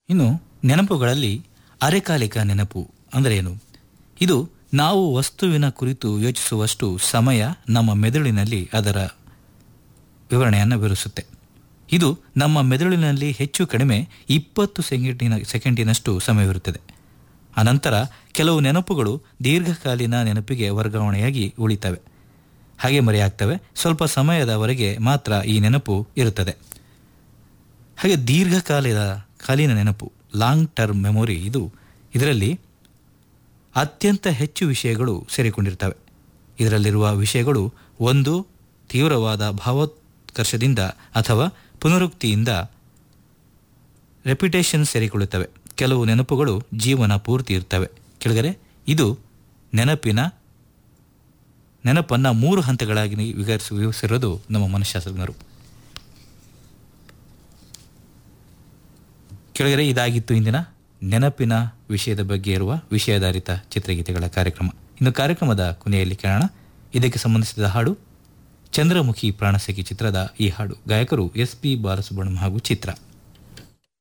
ಇನ್ನು ನೆನಪುಗಳಲ್ಲಿ ಅರೆಕಾಲಿಕ ನೆನಪು ಅಂದರೆ ಏನು ಇದು ನಾವು ವಸ್ತುವಿನ ಕುರಿತು ಯೋಚಿಸುವಷ್ಟು ಸಮಯ ನಮ್ಮ ಮೆದುಳಿನಲ್ಲಿ ಅದರ ವಿವರಣೆಯನ್ನು ವಿವರಿಸುತ್ತೆ ಇದು ನಮ್ಮ ಮೆದುಳಿನಲ್ಲಿ ಹೆಚ್ಚು ಕಡಿಮೆ ಇಪ್ಪತ್ತು ಸೆಕೆಂಡಿನ ಸೆಕೆಂಡಿನಷ್ಟು ಸಮಯವಿರುತ್ತದೆ ಅನಂತರ ಕೆಲವು ನೆನಪುಗಳು ದೀರ್ಘಕಾಲೀನ ನೆನಪಿಗೆ ವರ್ಗಾವಣೆಯಾಗಿ ಉಳಿತವೆ ಹಾಗೆ ಮರೆಯಾಗ್ತವೆ ಸ್ವಲ್ಪ ಸಮಯದವರೆಗೆ ಮಾತ್ರ ಈ ನೆನಪು ಇರುತ್ತದೆ ಹಾಗೆ ದೀರ್ಘಕಾಲದ ಕಾಲೀನ ನೆನಪು ಲಾಂಗ್ ಟರ್ಮ್ ಮೆಮೊರಿ ಇದು ಇದರಲ್ಲಿ ಅತ್ಯಂತ ಹೆಚ್ಚು ವಿಷಯಗಳು ಸೇರಿಕೊಂಡಿರ್ತವೆ ಇದರಲ್ಲಿರುವ ವಿಷಯಗಳು ಒಂದು ತೀವ್ರವಾದ ಭಾವೋತ್ಕರ್ಷದಿಂದ ಅಥವಾ ಪುನರುಕ್ತಿಯಿಂದ ರೆಪ್ಯುಟೇಷನ್ ಸೇರಿಕೊಳ್ಳುತ್ತವೆ ಕೆಲವು ನೆನಪುಗಳು ಜೀವನ ಪೂರ್ತಿ ಇರ್ತವೆ ಕೆಳಗರೆ ಇದು ನೆನಪಿನ ನೆನಪನ್ನು ಮೂರು ಹಂತಗಳಾಗಿ ವಿವರಿಸಿ ವಿವರಿಸಿರೋದು ನಮ್ಮ ಮನಃಶಾಸ್ತ್ರಜ್ಞರು ಕೆಳಗರೆ ಇದಾಗಿತ್ತು ಇಂದಿನ ನೆನಪಿನ ವಿಷಯದ ಬಗ್ಗೆ ಇರುವ ವಿಷಯಾಧಾರಿತ ಚಿತ್ರಗೀತೆಗಳ ಕಾರ್ಯಕ್ರಮ ಇನ್ನು ಕಾರ್ಯಕ್ರಮದ ಕೊನೆಯಲ್ಲಿ ಕೇಳೋಣ ಇದಕ್ಕೆ ಸಂಬಂಧಿಸಿದ ಹಾಡು ಚಂದ್ರಮುಖಿ ಪ್ರಾಣಸಖಿ ಚಿತ್ರದ ಈ ಹಾಡು ಗಾಯಕರು ಎಸ್ ಪಿ ಬಾಲಸುಬ್ರಹ್ಮಣ್ಯಂ ಹಾಗೂ ಚಿತ್ರ